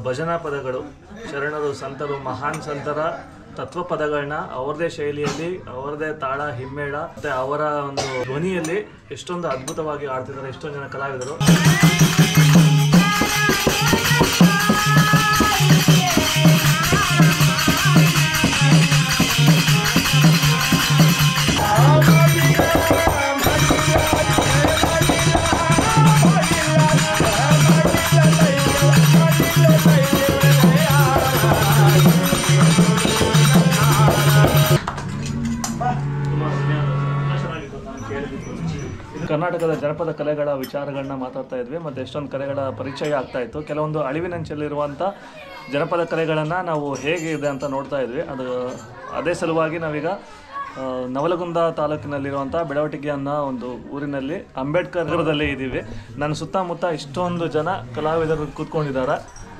ಭಜನಾ ಪದಗಳು ಶರಣರು ಸಂತರು ಮಹಾನ್ ಸಂತರ ತತ್ವ ಪದಗಳನ್ನ ಅವರದೇ ಶೈಲಿಯಲ್ಲಿ ಅವರದೇ ತಾಳ ಹಿಮ್ಮೇಳ ಮತ್ತೆ ಅವರ ಒಂದು ಧ್ವನಿಯಲ್ಲಿ ಎಷ್ಟೊಂದು ಅದ್ಭುತವಾಗಿ ಆಡ್ತಿದ್ದಾರೆ ಎಷ್ಟೊಂದು ಜನ ಕಲಾವಿದರು ತುಂಬಾ ಚೆನ್ನಾಗಿತ್ತು ನಾನು ಕೇಳಿದ್ದು. ಇದು ಕರ್ನಾಟಕದ ಜನಪದ ಕಲೆಗಳ ವಿಚಾರಗಳನ್ನ ಮಾತಾಡ್ತಾ ಇದ್ವಿ ಮತ್ತು ಎಷ್ಟೊಂದು ಕಲೆಗಳ ಪರಿಚಯ ಆಗ್ತಾ ಇತ್ತು ಕೆಲವೊಂದು ಅಳಿವಿನಂಚಲ್ಲಿರುವಂಥ ಜನಪದ ಕಲೆಗಳನ್ನು ನಾವು ಹೇಗಿದೆ ಅಂತ ನೋಡ್ತಾ ಇದ್ವಿ ಅದು ಅದೇ ಸಲುವಾಗಿ ನಾವೀಗ ಆ, ನವಲಗುಂದ ತಾಲೂಕಿನಲ್ಲಿರುವಂಥ ಬೆಳವಟಿಗೆ ಅನ್ನೋ ಒಂದು ಊರಿನಲ್ಲಿ ಅಂಬೇಡ್ಕರ್ ನಗರದಲ್ಲಿ ಇದ್ದೀವಿ ನನ್ನ ಸುತ್ತಮುತ್ತ ಇಷ್ಟೊಂದು ಜನ ಕಲಾವಿದರು ಕೂತ್ಕೊಂಡಿದ್ದಾರೆ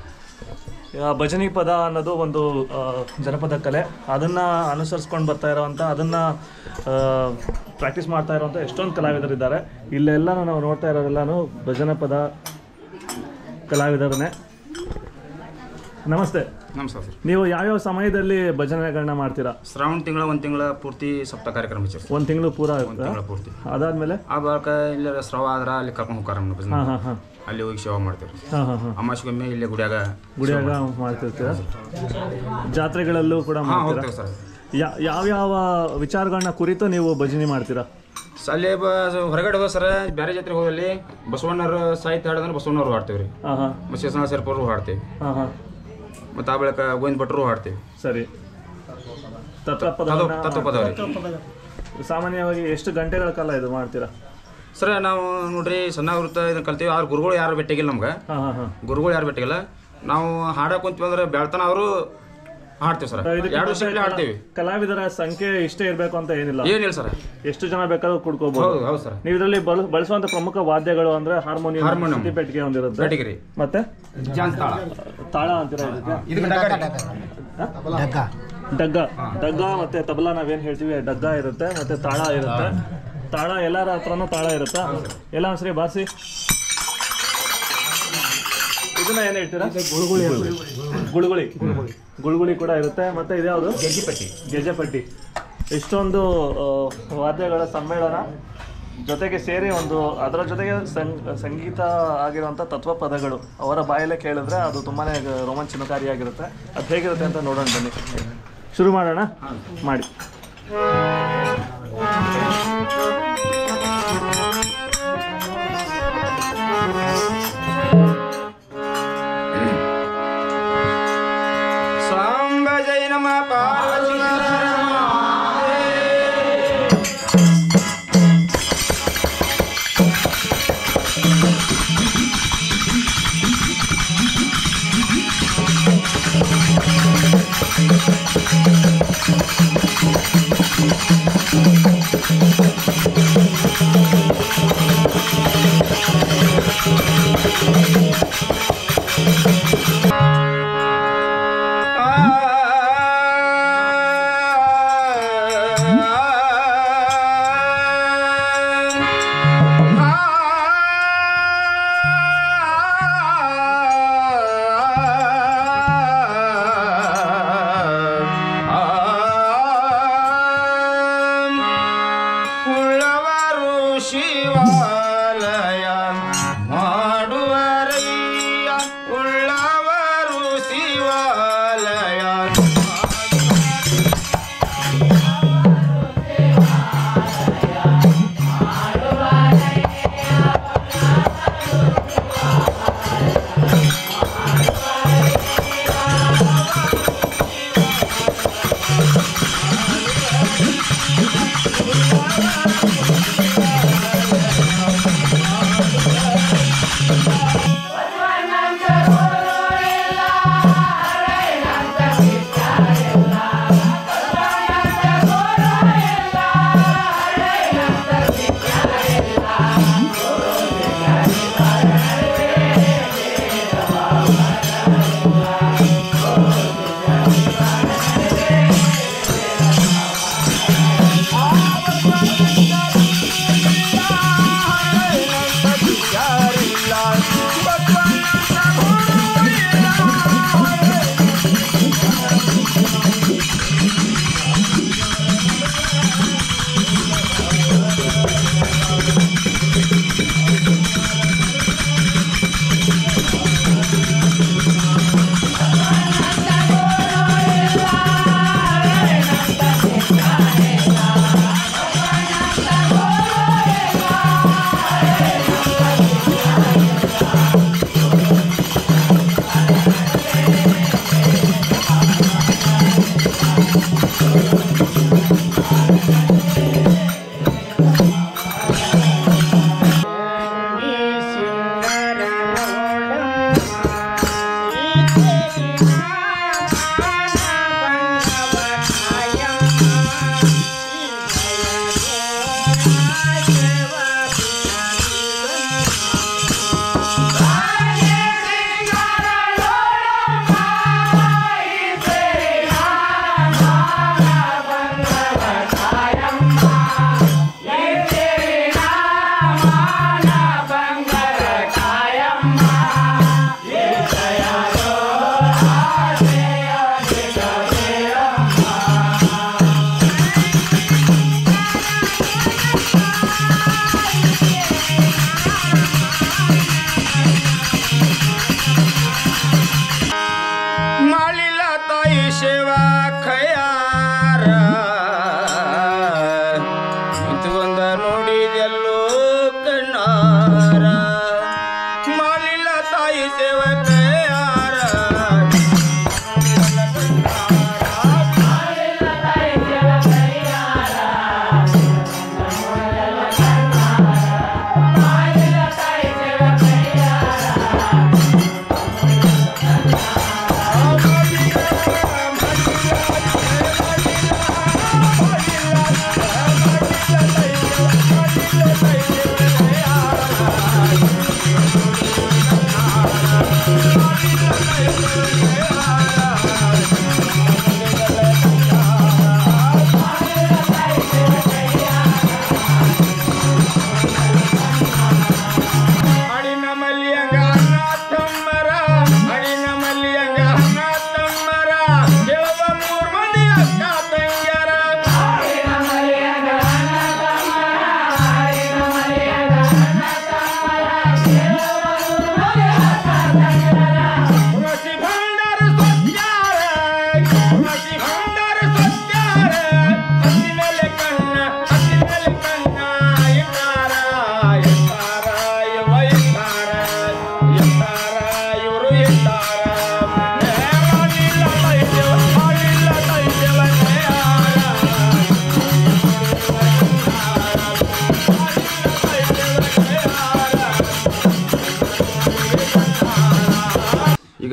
ಆ, ಭಜನಿ ಪದ ಅನ್ನೋದು ಒಂದು ಆ, ಜನಪದ ಕಲೆ ಅದನ್ನು ಅನುಸರಿಸ್ಕೊಂಡು ಬರ್ತಾ ಇರೋವಂಥ ಅದನ್ನು ಪ್ರಾಕ್ಟೀಸ್ ಮಾಡ್ತಾ ಇರೋವಂಥ ಎಷ್ಟೊಂದು ಕಲಾವಿದರಿದ್ದಾರೆ ಇಲ್ಲೆಲ್ಲನೂ ನಾವು ನೋಡ್ತಾ ಇರೋರೆಲ್ಲನೂ ಭಜನ ಪದ ಕಲಾವಿದರನ್ನೇ ನಮಸ್ತೆ ನಮಸ್ಕಾರ ಸರ್ ನೀವು ಯಾವ್ಯಾವ ಸಮಯದಲ್ಲಿ ಭಜನೆಗಳನ್ನ ಮಾಡ್ತೀರಾ ಶ್ರಾವಣ ತಿಂಗಳ ಒಂದು ತಿಂಗಳ ಪೂರ್ತಿ ಸಪ್ತಾಹ ಕಾರ್ಯಕ್ರಮ ಇದೆ ಸರ್ ಒಂದು ತಿಂಗಳು ಪೂರ ಒಂದು ತಿಂಗಳ ಪೂರ್ತಿ ಅದಾದ್ಮೇಲೆ ಆ ಬಳಿಕ ಇಲ್ಲಿ ಸ್ರಾವ ಆದ್ರ ಅಲ್ಲಿ ಕರ್ಕೊಂಡು ಹೋಗ್ತಾರ ನಮ್ಮ ಭಜನೆ ಹಾಂ ಹಾಂ ಹಾಂ ಅಲ್ಲಿ ಹೋಗಿ ಸೇವಾ ಮಾಡ್ತೇವೆ ಹಾಂ ಹಾಂ ಹಾಂ ಅಮಾಸಿಗೊಮ್ಮೆ ಇಲ್ಲೇ ಗುಡಿಯಾಗ ಗುಡಿಯಾಗ ಮಾಡ್ತಿರ್ತೀರಾ ಜಾತ್ರೆಗಳಲ್ಲೂ ಕೂಡ ಹಾಂ ಮಾಡ್ತೀರಾ ಹೋಗ್ತೇವೆ ಸರ್ ಯಾ ಯಾವ್ಯಾವ ವಿಚಾರಗಳನ್ನ ಕುರಿತು ನೀವು ಭಜನೆ ಮಾಡ್ತೀರಾ ಸ ಅಲ್ಲಿ ಬ ಹೊರಗಡೆ ಹೋದ ಸರ್ ಬೇರೆ ಜಾತ್ರೆಗೆ ಹೋದಲ್ಲಿ ಬಸವಣ್ಣರ ಸಾಹಿತ್ಯ ಹಾಡೋದ್ರೆ ಬಸವಣ್ಣವ್ರು ಹಾಡ್ತೇವೆ ರೀ ಹಾಂ ಹಾಂ ಬಸವೇಶ್ವರ ಸೇರ್ಪರು ಹಾಡ್ತೇವೆ ಹಾಂ ಹಾಂ ಮತ್ತು ಆ ಬಳಿಕ ಗೋವಿಂದ ಭಟ್ರು ಹಾಡ್ತೇವೆ ಸರಿ ತತ್ವಪದ ತತ್ವ ತತ್ವಪದ ರೀ ಸಾಮಾನ್ಯವಾಗಿ ಎಷ್ಟು ಗಂಟೆಗಳ ಕಾಲ ಇದು ಮಾಡ್ತೀರಾ ಸರ್ ನಾವು ನೋಡ್ರಿ ಸಣ್ಣ ವೃತ್ತ ಇದನ್ನ ಕಲ್ತೀವಿ ಅವ್ರ ಗುರುಗಳು ಯಾರು ಭೇಟಿಗಿಲ್ಲ ನಮ್ಗೆ ಹಾಂ ಹಾಂ ಹಾಂ ಗುರುಗಳು ಯಾರು ಭೇಟಿಗಿಲ್ಲ ನಾವು ಹಾಡಕ್ ಕುಂತೀವಿ ಅಂದ್ರೆ ಬೆಳ್ತಾನ ಅವರು ಹಾಡ್ತೇವೆ ಸರ್ ಎರಡು ವರ್ಷ ಹಾಡ್ತೇವೆ ಕಲಾವಿದರ ಸಂಖ್ಯೆ ಇಷ್ಟೇ ಇರಬೇಕು ಅಂತ ಏನಿಲ್ಲ ಏನಿಲ್ಲ ಸರ್ ಎಷ್ಟು ಜನ ಬೇಕಾದ್ರೂ ಕುಡ್ಕೋಬಹುದು ಹೌದು ಹೌದು ಸರ್ ನೀವು ಇದರಲ್ಲಿ ಬಳ ಬಳಸುವಂತ ಪ್ರಮುಖ ವಾದ್ಯಗಳು ಅಂದ್ರೆ ಹಾರ್ಮೋನಿಯಂ ಹಾರ್ಮೋನಿಯಂ. ಶ್ರುತಿ ಪೆಟ್ಟಿಗೆ ಒಂದಿರುತ್ತೆ ಭೇಟಿಗೆ ರೀ ಮತ್ತೆ ಜಾನ್ಸ್ ತಾಳ ತಾಳ ಅಂತೀರಾ ಇದಕ್ಕೆ ಇದಕ್ಕೆ ಡಗ ರೀ. ಡಗ್ಗ ಡಗ್ಗ ಮತ್ತೆ ತಬಲಾ ನಾವೇನ್ ಹೇಳ್ತೀವಿ ಡಗ್ಗ ಇರುತ್ತೆ ಮತ್ತೆ ತಾಳ ಇರುತ್ತೆ ತಾಳ ಎಲ್ಲರ ಹತ್ರನೂ ತಾಳ ಇರುತ್ತಾ ಎಲ್ಲ ಒಂದ್ಸರಿ ಬಾರಿಸಿ ಇದನ್ನ ಏನ್ ಹೇಳ್ತೀರಾ ಗುಳುಗುಳಿ ಗುಳುಗುಳಿ ಗುಳುಗುಳಿ ಕೂಡ ಇರುತ್ತೆ ಮತ್ತೆ ಇದ್ಯಾವುದು ಗೆಜ್ಜಿಪಟ್ಟಿ ಗೆಜೆಪಟ್ಟಿ ಇಷ್ಟೊಂದು ಆ, ವಾದ್ಯಗಳ ಸಮ್ಮೇಳನ ಜೊತೆಗೆ ಸೇರಿ ಒಂದು ಅದರ ಜೊತೆಗೆ ಸಂಗ್- ಸಂಗೀತ ಆಗಿರುವಂಥ ತತ್ವ ಪದಗಳು ಅವರ ಬಾಯಲ್ಲೇ ಕೇಳಿದ್ರೆ ಅದು ತುಂಬಾನೇ ರೋಮಾಂಚನಕಾರಿಯಾಗಿರುತ್ತೆ ಅದು ಹೇಗಿರುತ್ತೆ ಅಂತ ನೋಡೋಣ ಬನ್ನಿ ಶುರು ಮಾಡೋಣ ಮಾಡಿ ಸಾಂಬ ಜೈ ನಮ ಪಾರ್ವತಿ ಆ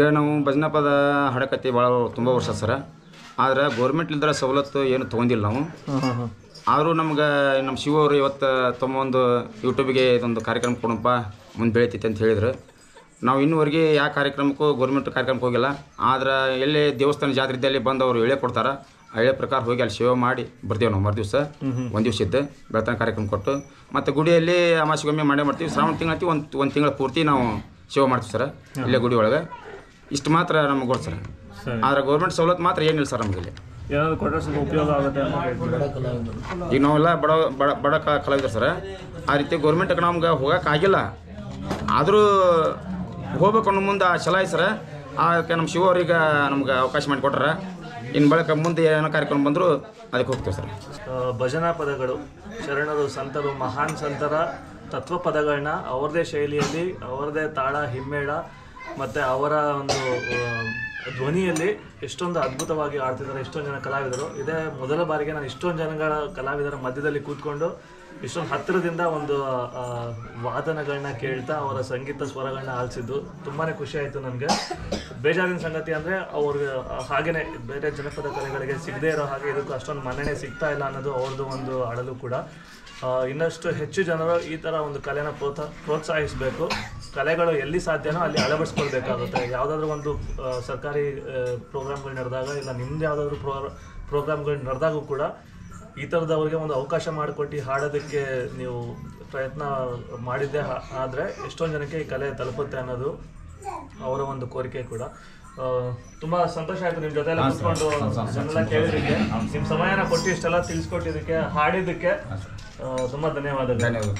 ಈಗ ನಾವು ಭಜನಾ ಪದ ಹಾಡಕತ್ತಿ ಭಾಳ ತುಂಬ ವರ್ಷ ಸರ ಆದ್ರೆ ಗೌರ್ಮೆಂಟ್ಲಿಂದ ಸವಲತ್ತು ಏನು ತೊಗೊಂಡಿಲ್ಲ ನಾವು ಹಾಂ ಹಾಂ ಹಾಂ ಆದರೂ ನಮ್ಗೆ ನಮ್ಮ ಶಿವ ಅವರು ಇವತ್ತು ತಮ್ಮ ಒಂದು ಯೂಟ್ಯೂಬಿಗೆ ಇದೊಂದು ಕಾರ್ಯಕ್ರಮ ಕೊಡಪ್ಪ ಮುಂದೆ ಬೆಳಿತೈತೆ ಅಂತ ಹೇಳಿದ್ರು ನಾವು ಇನ್ನುವರೆಗೆ ಯಾವ ಕಾರ್ಯಕ್ರಮಕ್ಕೂ ಗೌರ್ಮೆಂಟ್ ಕಾರ್ಯಕ್ರಮಕ್ಕೆ ಹೋಗಿಲ್ಲ ಆದ್ರೆ ಎಲ್ಲಿ ದೇವಸ್ಥಾನ ಜಾತ್ರೆ ಇದ್ದಲ್ಲಿ ಬಂದು ಅವರು ಎಳೆ ಕೊಡ್ತಾರೆ ಆ ಎಳೆ ಪ್ರಕಾರ ಹೋಗಿ ಅಲ್ಲಿ ಸೇವೆ ಮಾಡಿ ಬರ್ತೀವಿ ನಾವು ಮರು ದಿವಸ ಒಂದು ದಿವಸ ಇದ್ದು ಬೆಳತನ ಕಾರ್ಯಕ್ರಮ ಕೊಟ್ಟು ಮತ್ತು ಗುಡಿಯಲ್ಲಿ ಅಮಾಸಿಗೊಮ್ಮೆ ಮಾಡೇ ಮಾಡ್ತೀವಿ ಶ್ರಾವಣ ತಿಂಗಳತಿ ಒಂದು ಒಂದು ತಿಂಗಳ ಪೂರ್ತಿ ನಾವು ಸೇವೆ ಮಾಡ್ತೀವಿ ಸರ್ ಇಲ್ಲೇ ಗುಡಿ ಒಳಗೆ ಇಷ್ಟು ಮಾತ್ರ ನಮಗೆ ಗೊತ್ತು ಸರ್ ಸರಿ ಆದ್ರೆ ಗೌರ್ಮೆಂಟ್ ಸವಲತ್ತು ಮಾತ್ರ ಏನಿಲ್ಲ ಸರ್ ನಮಗೆ ಇಲ್ಲಿ ಏನಾದ್ರು ಕೊಟ್ಟರೆ ಸ್ವಲ್ಪ ಉಪಯೋಗ ಆಗುತ್ತೆ ಅಂತ ಹೇಳ್ತೀರಾ? ಈಗ ನಾವೆಲ್ಲ ಬಡ ಬಡ ಬಡ ಕ- ಕಲಾವಿದರು ಸರ್ ಆ ರೀತಿ ಗೌರ್ಮೆಂಟ್ಗೆ ನಮ್ಗೆ ಹೋಗಕ್ಕೆ ಆಗಿಲ್ಲ ಆದರೂ ಹೋಗ್ಬೇಕು ಅನ್ನೋ ಮುಂದೆ ಆ ಛಲ ಐತೆ ಸರ್ ಅದಕ್ಕೆ ನಮ್ಮ ಶಿವ ಅವ್ರಿಗೆ ನಮ್ಗೆ ಅವಕಾಶ ಮಾಡಿಕೊಟ್ರೆ ಇನ್ನು ಬಳಿಕ ಮುಂದೆ ಏನೋ ಕಾರ್ಯಕ್ರಮ ಬಂದರೂ ಅದಕ್ಕೆ ಹೋಗ್ತೀವಿ ಸರ್ ಆ, ಭಜನಾ ಪದಗಳು ಶರಣರು ಸಂತರು ಮಹಾನ್ ಸಂತರ ತತ್ವ ಪದಗಳನ್ನ ಅವರದೇ ಶೈಲಿಯಲ್ಲಿ ಅವರದೇ ತಾಳ ಹಿಮ್ಮೇಳ ಮತ್ತು ಅವರ ಒಂದು ಆ, ಧ್ವನಿಯಲ್ಲಿ ಎಷ್ಟೊಂದು ಅದ್ಭುತವಾಗಿ ಆಡ್ತಿದ್ದಾರೆ ಎಷ್ಟೊಂದು ಜನ ಕಲಾವಿದರು ಇದೇ ಮೊದಲ ಬಾರಿಗೆ ನಾನು ಇಷ್ಟೊಂದು ಜನಗಳ ಕಲಾವಿದರ ಮಧ್ಯದಲ್ಲಿ ಕೂತ್ಕೊಂಡು ಇಷ್ಟೊಂದು ಹತ್ತಿರದಿಂದ ಒಂದು ಆ, ವಾದನಗಳನ್ನ ಕೇಳ್ತಾ ಅವರ ಸಂಗೀತ ಸ್ವರಗಳನ್ನ ಆಲಿಸಿದ್ದು ತುಂಬಾ ಖುಷಿ ಆಯಿತು ನನಗೆ ಬೇಜಾರಿನ ಸಂಗತಿ ಅಂದರೆ ಅವ್ರಿಗೆ ಹಾಗೇನೆ ಬೇರೆ ಜನಪದ ಕಲೆಗಳಿಗೆ ಸಿಗದೇ ಇರೋ ಹಾಗೆ ಇದಕ್ಕೂ ಅಷ್ಟೊಂದು ಮನ್ನಣೆ ಸಿಗ್ತಾ ಇಲ್ಲ ಅನ್ನೋದು ಅವ್ರದ್ದು ಒಂದು ಅಳಲು ಕೂಡ ಆ, ಇನ್ನಷ್ಟು ಹೆಚ್ಚು ಜನರು ಈ ಥರ ಒಂದು ಕಲೆನ ಪ್ರೋತ್ಸಾ ಪ್ರೋತ್ಸಾಹಿಸಬೇಕು ಕಲೆಗಳು ಎಲ್ಲಿ ಸಾಧ್ಯನೋ ಅಲ್ಲಿ ಅಳವಡಿಸ್ಕೊಳ್ಬೇಕಾಗುತ್ತೆ ಯಾವುದಾದ್ರೂ ಒಂದು ಆ, ಸರ್ಕಾರಿ ಪ್ರೋಗ್ರಾಮ್ಗಳು ನಡೆದಾಗ ಇಲ್ಲ ನಿಮ್ದು ಯಾವುದಾದ್ರೂ ಪ್ರೋ ಪ್ರೋಗ್ರಾಮ್ಗಳು ನಡೆದಾಗೂ ಕೂಡ ಈ ಥರದವ್ರಿಗೆ ಒಂದು ಅವಕಾಶ ಮಾಡಿಕೊಟ್ಟು ಹಾಡೋದಕ್ಕೆ ನೀವು ಪ್ರಯತ್ನ ಮಾಡಿದ್ದೆ ಆ- ಆದ್ರೆ ಎಷ್ಟೊಂದು ಜನಕ್ಕೆ ಈ ಕಲೆ ತಲುಪುತ್ತೆ ಅನ್ನೋದು ಅವರ ಒಂದು ಕೋರಿಕೆ ಕೂಡ ಆ, ತುಂಬಾ ಸಂತೋಷ ಆಯ್ತು ನಿಮ್ ಜೊತೆ ಎಲ್ಲ ಕೂತ್ಕೊಂಡು ಇದನ್ನೆಲ್ಲ ಕೇಳಿದ್ದಕ್ಕೆ ನಿಮ್ ಸಮಯನ ಕೊಟ್ಟು ಇಷ್ಟೆಲ್ಲ ತಿಳಿಸ್ಕೊಟ್ಟಿದ್ದಕ್ಕೆ ಹಾಡಿದ್ದಕ್ಕೆ ಆ, ತುಂಬಾ ಧನ್ಯವಾದಗಳು ಧನ್ಯವಾದ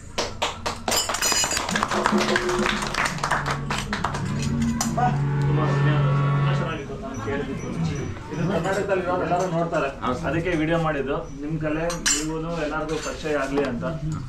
ತುಂಬಾ ಧನ್ಯವಾದ ತುಂಬಾ ಚೆನ್ನಾಗಿತ್ತು ನಾನು ಕೇಳಿದ್ದು ಇದು ಕರ್ನಾಟಕದಲ್ಲಿ ಇರೋರು ಎಲ್ಲರೂ ನೋಡ್ತಾರೆ ಅದಕ್ಕೆ ವಿಡಿಯೋ ಮಾಡಿದ್ದು ನಿಮ್ ಕಲೆ ನೀವು ಎಲ್ಲಾರ್ಗೂ ಪರಿಚಯ ಆಗ್ಲಿ ಅಂತ